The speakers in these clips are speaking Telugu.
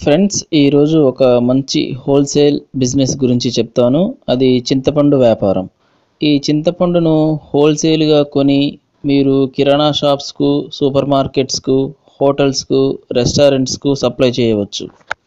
ఫ్రెండ్స్ ఈరోజు ఒక మంచి హోల్సేల్ బిజినెస్ గురించి చెప్తాను అది చింతపండు వ్యాపారం ఈ చింతపండును హోల్సేల్గా కొని మీరు కిరాణా షాప్స్కు సూపర్ మార్కెట్స్కు హోటల్స్కు రెస్టారెంట్స్కు సప్లై చేయవచ్చు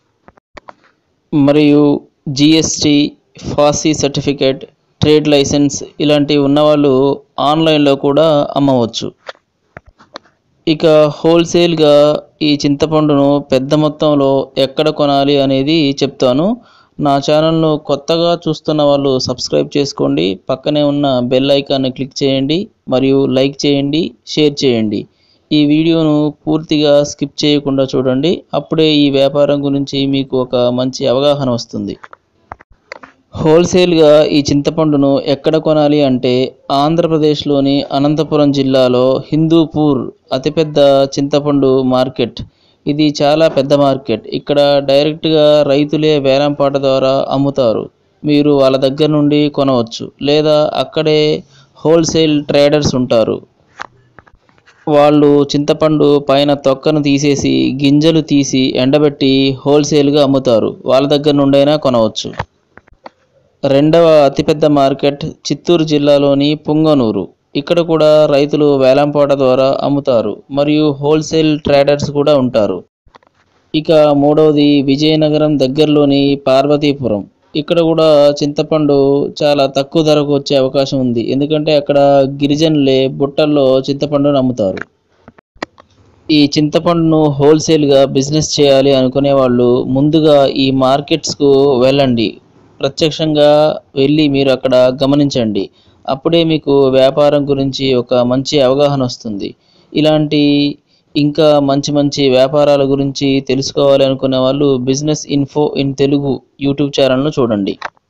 మరియు GST FSSAI certificate trade licence ఇలాంటివి ఉన్నవాళ్ళు ఆన్లైన్లో కూడా అమ్మవచ్చు ఇక హోల్సేల్గా ఈ చింతపండును పెద్ద మొత్తంలో ఎక్కడ కొనాలి అనేది చెప్తాను నా ఛానల్ను కొత్తగా చూస్తున్న వాళ్ళు సబ్స్క్రైబ్ చేసుకోండి పక్కనే ఉన్న బెల్ ఐకాన్ని క్లిక్ చేయండి మరియు లైక్ చేయండి షేర్ చేయండి ఈ వీడియోను పూర్తిగా స్కిప్ చేయకుండా చూడండి అప్పుడే ఈ వ్యాపారం గురించి మీకు ఒక మంచి అవగాహన వస్తుంది హోల్సేల్గా ఈ చింతపండును ఎక్కడ కొనాలి అంటే ఆంధ్రప్రదేశ్లోని అనంతపురం జిల్లాలో హిందూపూర్ అతిపెద్ద చింతపండు మార్కెట్ ఇది చాలా పెద్ద మార్కెట్ ఇక్కడ డైరెక్ట్గా రైతులే వేలంపాట ద్వారా అమ్ముతారు మీరు వాళ్ళ దగ్గర నుండి కొనవచ్చు లేదా అక్కడే హోల్సేల్ ట్రేడర్స్ ఉంటారు వాళ్ళు చింతపండు పైన తొక్కను తీసేసి గింజలు తీసి ఎండబెట్టి హోల్సేల్గా అమ్ముతారు వాళ్ళ దగ్గర నుండైనా కొనవచ్చు రెండవ అతిపెద్ద మార్కెట్ చిత్తూరు జిల్లాలోని పుంగనూరు ఇక్కడ కూడా రైతులు వేలంపాట ద్వారా అమ్ముతారు మరియు హోల్సేల్ ట్రేడర్స్ కూడా ఉంటారు ఇక మూడవది విజయనగరం దగ్గరలోని పార్వతీపురం ఇక్కడ కూడా చింతపండు చాలా తక్కువ ధరకు వచ్చే అవకాశం ఉంది ఎందుకంటే అక్కడ గిరిజనులే బుట్టల్లో చింతపండును అమ్ముతారు ఈ చింతపండును హోల్సేల్గా బిజినెస్ చేయాలి అనుకునే వాళ్ళు ముందుగా ఈ మార్కెట్స్కు వెళ్ళండి ప్రత్యక్షంగా వెళ్ళి మీరు అక్కడ గమనించండి అప్పుడే మీకు వ్యాపారం గురించి ఒక మంచి అవగాహన వస్తుంది ఇలాంటి ఇంకా మంచి మంచి వ్యాపారాల గురించి తెలుసుకోవాలి అనుకునే వాళ్ళు business info in Telugu YouTube ఛానల్ను చూడండి